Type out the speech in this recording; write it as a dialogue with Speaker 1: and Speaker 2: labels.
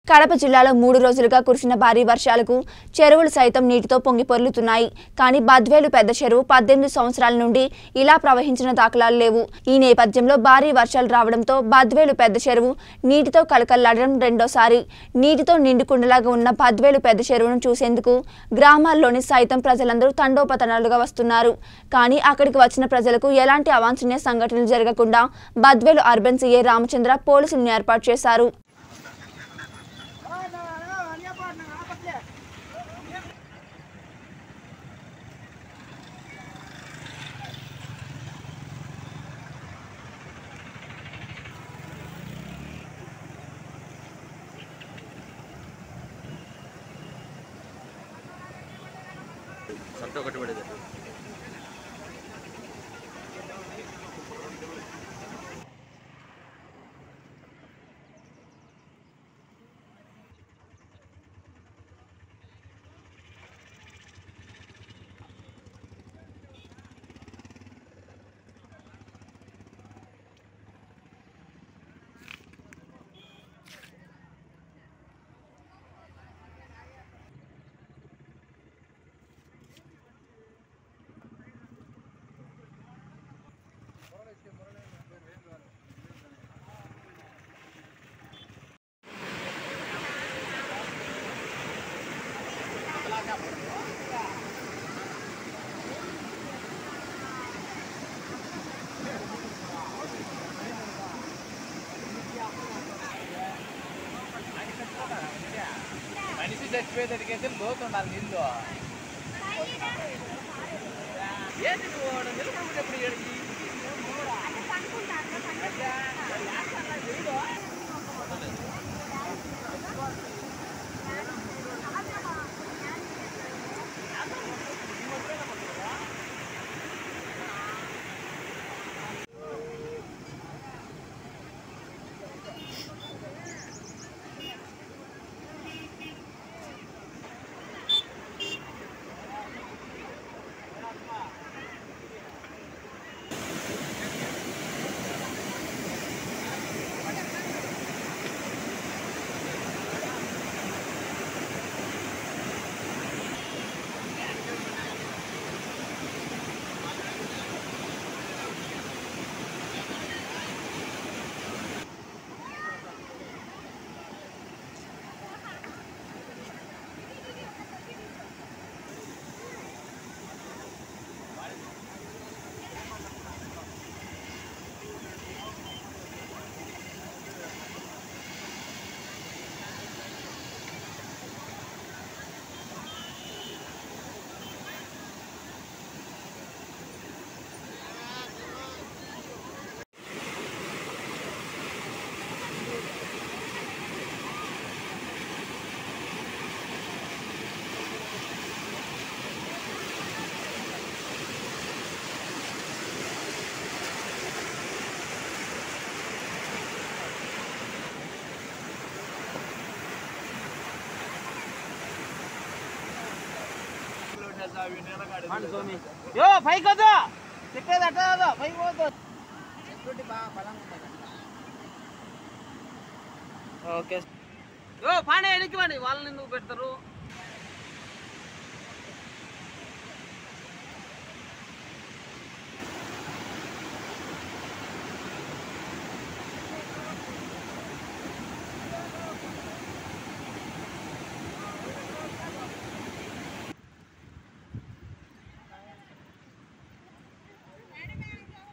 Speaker 1: కడప జిల్లాలో మూడు రోజులుగా కురిసిన భారీ వర్షాలకు చెరువులు సైతం నీటితో పొంగి పొర్లుతున్నాయి కానీ బద్వేలు పెద్ద చెరువు పద్దెనిమిది సంవత్సరాల నుండి ఇలా ప్రవహించిన దాఖలాలు లేవు ఈ నేపథ్యంలో భారీ వర్షాలు రావడంతో బద్వేలు పెద్ద చెరువు నీటితో కలకల్లాడడం రెండోసారి నీటితో నిండుకుండలాగా ఉన్న బద్వేలు పెద్ద చెరువును చూసేందుకు గ్రామాల్లోని సైతం ప్రజలందరూ తండోపతనాలుగా వస్తున్నారు కానీ అక్కడికి వచ్చిన ప్రజలకు ఎలాంటి అవాంఛనీయ సంఘటనలు జరగకుండా బద్వేలు అర్బన్ సీఏ రామచంద్ర పోలీసులను ఏర్పాటు చేశారు
Speaker 2: సంత ఒకటి పడేది
Speaker 3: మనిషి చచ్చిపోయేదానికైతే లోతు ఉండాలి నీళ్ళు ఏంటి నువ్వు వాడు నిలబడినప్పుడు ఏడికి? యో పైకి వద్దు చెప్పేది అట్లా కాదు పైకి పోద్దు ఓకే యో పాండే ఎనికి వాడి వాళ్ళని ఎందుకు పెడతారు